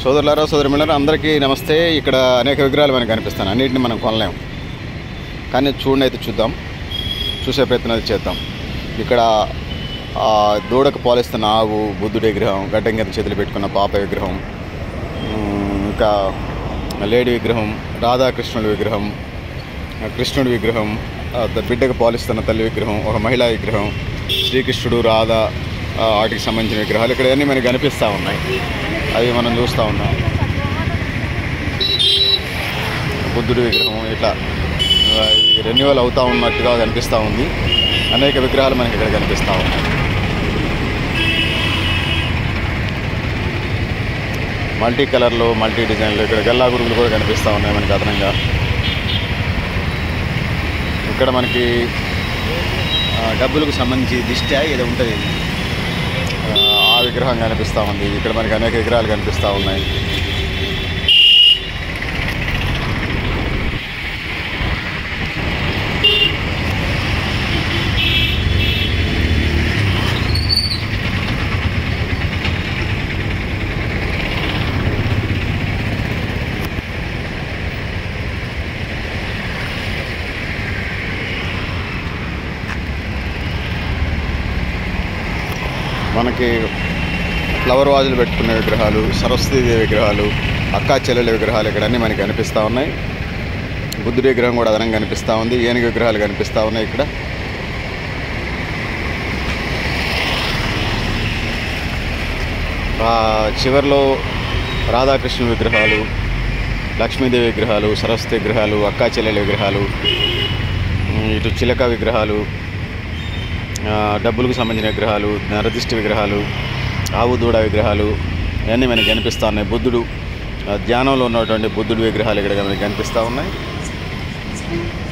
సోదరులారా సోదరుమిళ్ళారా అందరికీ నమస్తే ఇక్కడ అనేక విగ్రహాలు మనకు కనిపిస్తాయి అన్నింటిని మనం కొనలేం కానీ చూడండి అయితే చూద్దాం చూసే ప్రయత్నం అయితే చేద్దాం ఇక్కడ ఆ, దూడకు పాలిస్తున్న ఆవు బుద్ధుడి విగ్రహం గడ్డం కింద చేతులు పెట్టుకున్న పాప విగ్రహం ఉమ్, ఇంకా లేడీ విగ్రహం రాధాకృష్ణుడి విగ్రహం ఆ, కృష్ణుడి విగ్రహం ఆ, ద- బిడ్డకు పాలిస్తున్న తల్లి విగ్రహం ఒక మహిళా విగ్రహం శ్రీకృష్ణుడు రాధ ఆ, వాటికి సంబంధించిన విగ్రహాలు ఇక్కడ అన్నీ మనకి కనిపిస్తూ ఉన్నాయి అవి మనం చూస్తూ ఉన్నాం బుద్ధుడి విగ్రహం ఇట్లా ఆ, ఈ రెన్యువల్ అవుతూ ఉన్నట్టుగా కనిపిస్తూ ఉంది అనేక విగ్రహాలు మనకి ఇక్కడ కనిపిస్తూ ఉన్నాయి మల్టీ కలర్లు మల్టీ డిజైన్లు ఇక్కడ గల్లా గురుగులు కూడా కనిపిస్తూ ఉన్నాయి మనకి అదనంగా ఇక్కడ మనకి ఆ, డబ్బులకు సంబంధించి దిష్ట ఏదో ఉంటుంది ఆ, ఆ విగ్రహం కనిపిస్తూ ఉంది ఇక్కడ మనకి అనేక విగ్రహాలు కనిపిస్తూ ఉన్నాయి మనకి ఫ్లవర్ వాజులు పెట్టుకునే విగ్రహాలు సరస్వతీదేవి విగ్రహాలు అక్కా చెల్లెల విగ్రహాలు ఇక్కడ అన్నీ మనకి కనిపిస్తూ ఉన్నాయి బుద్ధుడి విగ్రహం కూడా అదనంగా కనిపిస్తూ ఉంది ఏనుగు విగ్రహాలు కనిపిస్తూ ఉన్నాయి ఇక్కడ ఆ చివరిలో రాధాకృష్ణ విగ్రహాలు లక్ష్మీదేవి విగ్రహాలు సరస్వతి విగ్రహాలు అక్కా చెల్లెల విగ్రహాలు ఉమ్, ఇటు చిలక విగ్రహాలు ఆ, డబ్బులకు సంబంధించిన విగ్రహాలు నరదిష్టి విగ్రహాలు ఆవు దూడ విగ్రహాలు ఇవన్నీ మనకి కనిపిస్తూ ఉన్నాయి బుద్ధుడు ఆ, ధ్యానంలో ఉన్నటువంటి బుద్ధుడి విగ్రహాలు ఇక్కడ మనకి కనిపిస్తూ ఉన్నాయి